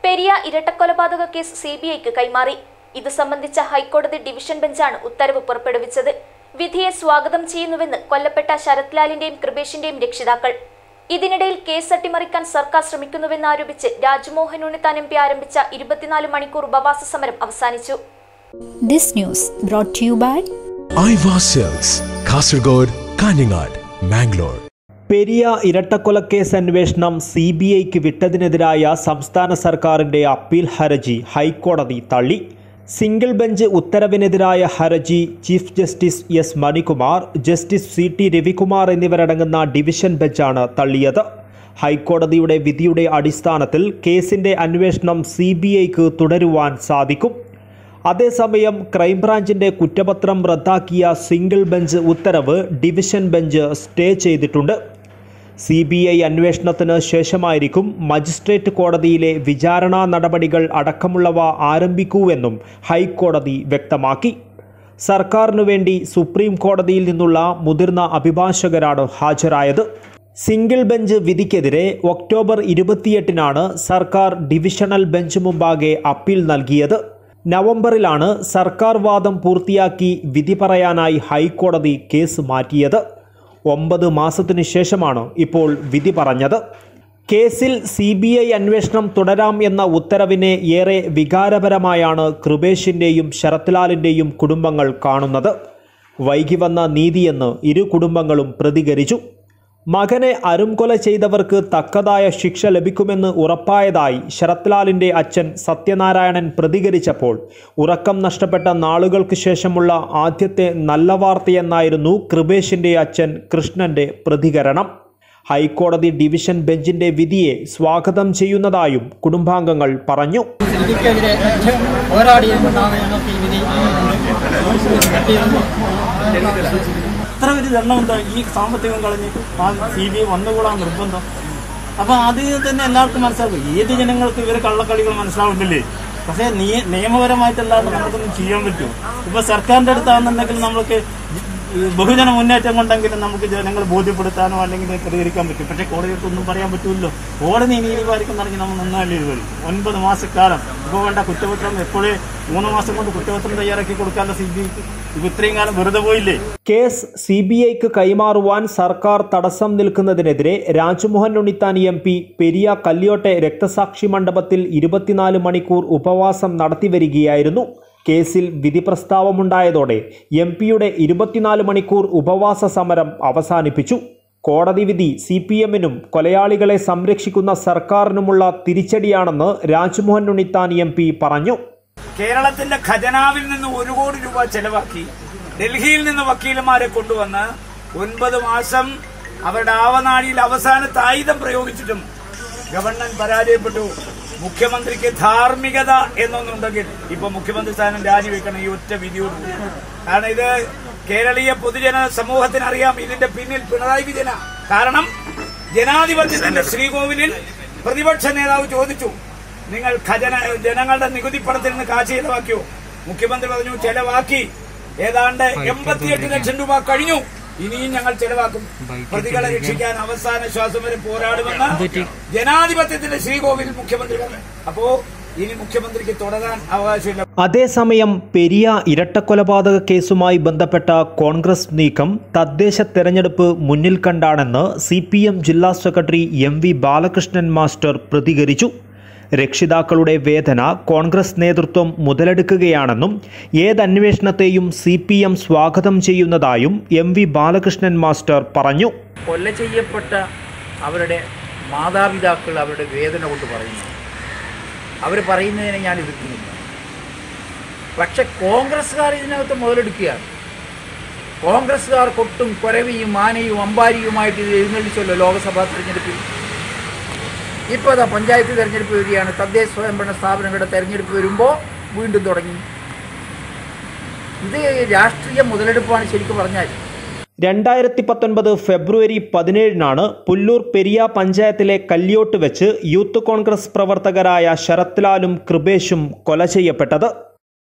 പെരിയ ഇരട്ടക്കൊലപാതക case C B ഐക്ക് കൈമാറി ഇത് സംബന്ധിച്ച ഹൈക്കോടതി ഡിവിഷൻ ബെഞ്ചാണ് ഉത്തരവ് പുറപ്പെടുവിച്ചത് വിധിയെ സ്വാഗതം ചെയ്യുന്നുവെന്ന് കൊല്ലപ്പെട്ട ശരത് ലാലിന്റെയും കൃപേഷിന്റെയും രക്ഷിതാക്കൾ ഇതിനിടയിൽ കേസ് അട്ടിമറിക്കാൻ സർക്കാർ ശ്രമിക്കുന്നുവെന്നാരോപിച്ച് രാജ്മോഹൻ ഉണ്ണിത്താൻ എം പി ആരംഭിച്ച ഇരുപത്തിനാല് മണിക്കൂർ ഉപവാസ സമരം അവസാനിച്ചു This news brought to you by Aiwa cells Kasaragod Kanhangad Mangalore Periya ഇരട്ടക്കൊലക്കേസ് അന്വേഷണം സി ബി ഐക്ക് വിട്ടതിനെതിരായ സംസ്ഥാന സർക്കാരിന്റെ അപ്പീൽ ഹർജി ഹൈക്കോടതി തള്ളി സിംഗിൾ ബെഞ്ച് ഉത്തരവിനെതിരായ ഹർജി chief justice S Manikumar justice C T Ravikumar എന്നിവരടങ്ങുന്ന ഡിവിഷൻ ബെഞ്ചാണ് തള്ളിയത് ഹൈക്കോടതിയുടെ വിധിയുടെ അടിസ്ഥാനത്തിൽ കേസിന്റെ അന്വേഷണം സി ബി ഐക്ക് തുടരുവാൻ സാധിക്കും അതേസമയം ക്രൈംബ്രാഞ്ചിന്റെ കുറ്റപത്രം റദ്ദാക്കിയ സിംഗിൾ ബെഞ്ച് ഉത്തരവ് ഡിവിഷൻ ബെഞ്ച് സ്റ്റേ ചെയ്തിട്ടുണ്ട് സി ബി ഐ അന്വേഷണത്തിന് ശേഷമായിരിക്കും മജിസ്ട്രേറ്റ് കോടതിയിലെ വിചാരണാ നടപടികൾ അടക്കമുള്ളവ ആരംഭിക്കൂവെന്നും ഹൈക്കോടതി വ്യക്തമാക്കി സർക്കാരിനു വേണ്ടി സുപ്രീം കോടതിയിൽ നിന്നുള്ള മുതിർന്ന അഭിഭാഷകരാണ് ഹാജരായത് സിംഗിൾ ബെഞ്ച് വിധിക്കെതിരെ ഒക്ടോബർ ഇരുപത്തിയെട്ടിനാണ് സർക്കാർ ഡിവിഷണൽ ബെഞ്ച് മുമ്പാകെ അപ്പീൽ നൽകിയത് നവംബറിലാണ് സർക്കാർ വാദം പൂർത്തിയാക്കി വിധി പറയാനായി ഹൈക്കോടതി കേസ് മാറ്റിയത് ഒമ്പത് മാസത്തിനു ശേഷമാണ് ഇപ്പോൾ വിധി പറഞ്ഞത് കേസിൽ സി ബി ഐ അന്വേഷണം തുടരാം എന്ന ഉത്തരവിനെ ഏറെ വികാരപരമായാണ് കൃപേഷിൻ്റെയും ശരത്ലാലിൻ്റെയും കുടുംബങ്ങൾ കാണുന്നത് വൈകി വന്ന നീതിയെന്ന് ഇരു കുടുംബങ്ങളും പ്രതികരിച്ചു മകനെ അരുംകൊല ചെയ്തവർക്ക് തക്കതായ ശിക്ഷ ലഭിക്കുമെന്ന് ഉറപ്പായതായി ശരത്ലാലിൻ്റെ അച്ഛൻ സത്യനാരായണൻ പ്രതികരിച്ചപ്പോൾ ഉറക്കം നഷ്ടപ്പെട്ട നാളുകൾക്ക് ശേഷമുള്ള ആദ്യത്തെ നല്ല വാർത്തയെന്നായിരുന്നു കൃപേഷിൻ്റെ അച്ഛൻ കൃഷ്ണൻ്റെ പ്രതികരണം ഹൈക്കോടതി ഡിവിഷൻ ബെഞ്ചിന്റെ വിധിയെ സ്വാഗതം ചെയ്യുന്നതായും കുടുംബാംഗങ്ങൾ പറഞ്ഞു വിധിക്കെതിരെ പോരാടിയതുകൊണ്ടാണ് ഞങ്ങൾക്ക് ഈ വിധി കിട്ടിയത് എത്ര വലിയ ദണ്ഡമുണ്ടോ ഈ സാമ്പത്തികം കളഞ്ഞ് ആ സി ബി ഐ വന്നുകൂടാൻ നിർബന്ധം അപ്പം അത് തന്നെ എല്ലാവർക്കും മനസ്സിലാക്കും ഏത് ജനങ്ങൾക്ക് ഇവരെ കള്ളക്കളികൾ മനസ്സിലാവുന്നില്ലേ പക്ഷേ നിയ നിയമപരമായിട്ടല്ലാതെ നമുക്കൊന്നും ചെയ്യാൻ പറ്റും ഇപ്പൊ സർക്കാരിന്റെ അടുത്താണെന്നുണ്ടെങ്കിൽ നമുക്ക് ഈ ബഹുജന മുന്നേറ്റം കൊണ്ടെങ്കിലും നമുക്ക് ജനങ്ങളെ ബോധ്യപ്പെടുത്താനോ അല്ലെങ്കിൽ പ്രതികരിക്കാൻ പറ്റും പക്ഷേ കോടതികൾക്ക് ഒന്നും പറയാൻ പറ്റുമല്ലോ കോടതി നീതി പാലിക്കുന്നെങ്കിൽ നമ്മൾ നന്നായി ഇത് വരും ഒൻപത് മാസക്കാലം ഇപ്പോൾ വേണ്ട കുറ്റപത്രം എപ്പോഴേ മൂന്ന് മാസം കൊണ്ട് കുറ്റപത്രം തയ്യാറാക്കി കൊടുക്കാനുള്ള സി ബി ഐക്ക് ഇപ്പൊ ഇത്രയും കാലം വെറുതെ പോയില്ലേ കേസ് സി ബി ഐക്ക് കൈമാറുവാൻ സർക്കാർ തടസ്സം നിൽക്കുന്നതിനെതിരെ രാജ്മോഹൻ ഉണ്ണിത്താൻ എം പി പെരിയ കല്യോട്ടെ രക്തസാക്ഷി മണ്ഡപത്തിൽ ഇരുപത്തിനാല് മണിക്കൂർ ഉപവാസം നടത്തിവരികയായിരുന്നു കേസിൽ വിധി പ്രസ്താവമുണ്ടായതോടെ എം പിയുടെ ഇരുപത്തിനാല് മണിക്കൂർ ഉപവാസ സമരം അവസാനിപ്പിച്ചു കോടതി വിധി സി പി എമ്മിനും കൊലയാളികളെ സംരക്ഷിക്കുന്ന സർക്കാരിനുമുള്ള തിരിച്ചടിയാണെന്ന് രാജ്മോഹൻ ഉണ്ണിത്താൻ എം പി പറഞ്ഞു കേരളത്തിന്റെ ഖജനാവിൽ നിന്ന് ഒരു കോടി രൂപ ചെലവാക്കി ഡൽഹിയിൽ നിന്ന് വക്കീലന്മാരെ കൊണ്ടുവന്ന് ഒൻപത് മാസം അവരുടെ ആവനാഴിയിൽ അവസാനത്തെ ആയുധം പ്രയോഗിച്ചിട്ടും ഗവൺമെന്റ് പരാജയപ്പെട്ടു മുഖ്യമന്ത്രിക്ക് ധാർമ്മികത എന്നൊന്നുണ്ടെങ്കിൽ ഇപ്പൊ മുഖ്യമന്ത്രി സ്ഥാനം രാജിവെക്കണം ഈ ഒറ്റ വിധിയോട് കൂടി. കാരണം ഇത് കേരളീയ പൊതുജന സമൂഹത്തിന് അറിയാം ഇതിന്റെ പിന്നിൽ പിണറായി വിജയന കാരണം ജനാധിപത്യത്തിന്റെ ശ്രീകോവിലിൽ പ്രതിപക്ഷ നേതാവ് ചോദിച്ചു നിങ്ങൾ ഖജന ജനങ്ങളുടെ നികുതി പണത്തിൽ നിന്ന് കാശ് ചെലവാക്കിയോ മുഖ്യമന്ത്രി പറഞ്ഞു ചെലവാക്കി ഏതാണ്ട് എൺപത്തിയെട്ട് ലക്ഷം രൂപ കഴിഞ്ഞു ഇനിയും ഞങ്ങൾ ചെലവാക്കും പ്രതികളെ രക്ഷിക്കാൻ അവസാന ശ്വാസം വരെ പോരാടുമെന്ന് ജനാധിപത്യത്തിന്റെ ശ്രീകോവിൽ മുഖ്യമന്ത്രി പറഞ്ഞു അപ്പോ ഇനി മുഖ്യമന്ത്രിക്ക് തുടരാൻ അവകാശമില്ല അതേസമയം പെരിയ ഇരട്ടക്കൊലപാതക കേസുമായി ബന്ധപ്പെട്ട കോൺഗ്രസ് നീക്കം തദ്ദേശ തെരഞ്ഞെടുപ്പ് മുന്നിൽ കണ്ടാണെന്ന് സി പി എം ജില്ലാ secretary M V Balakrishnan master പ്രതികരിച്ചു രക്ഷിതാക്കളുടെ വേദന കോൺഗ്രസ് നേതൃത്വം മുതലെടുക്കുകയാണെന്നും ഏതന്വേഷണത്തെയും സി പി എം സ്വാഗതം ചെയ്യുന്നതായും എം വി ബാലകൃഷ്ണൻ മാസ്റ്റർ പറഞ്ഞു കൊല്ല ചെയ്യപ്പെട്ട അവരുടെ മാതാപിതാക്കൾ അവരുടെ വേദന കൊണ്ട് പറയുന്നു അവർ പറയുന്നതിനെ ഞാൻ എതിർക്കുന്നില്ല പക്ഷെ കോൺഗ്രസ്സുകാർ ഇതിനകത്ത് മുതലെടുക്കുകയാണ് കോൺഗ്രസ്സുകാർ കൊട്ടും കൊരവിയും ആനയും അമ്പാരിയുമായിട്ട് ഇത് എഴുന്നള്ളിച്ചല്ലോ ലോക്സഭാ തെരഞ്ഞെടുപ്പിൽ ഇപ്പോൾ അതാ പഞ്ചായത്ത് തെരഞ്ഞെടുപ്പ് വരികയാണ് തദ്ദേശ സ്വയംഭരണ സ്ഥാപനങ്ങളുടെ തെരഞ്ഞെടുപ്പ് വരുമ്പോൾ വീണ്ടും തുടങ്ങി ഇത് രാഷ്ട്രീയ മുതലെടുപ്പാണ് ശരിക്കും പറഞ്ഞാൽ രണ്ടായിരത്തി പത്തൊൻപത് ഫെബ്രുവരി പതിനേഴിനാണ് പുല്ലൂർ പെരിയ പഞ്ചായത്തിലെ കല്യോട്ട് വെച്ച് യൂത്ത് കോൺഗ്രസ് പ്രവർത്തകരായ ശരത്ലാലും കൃപേഷും കൊല ചെയ്യപ്പെട്ടത്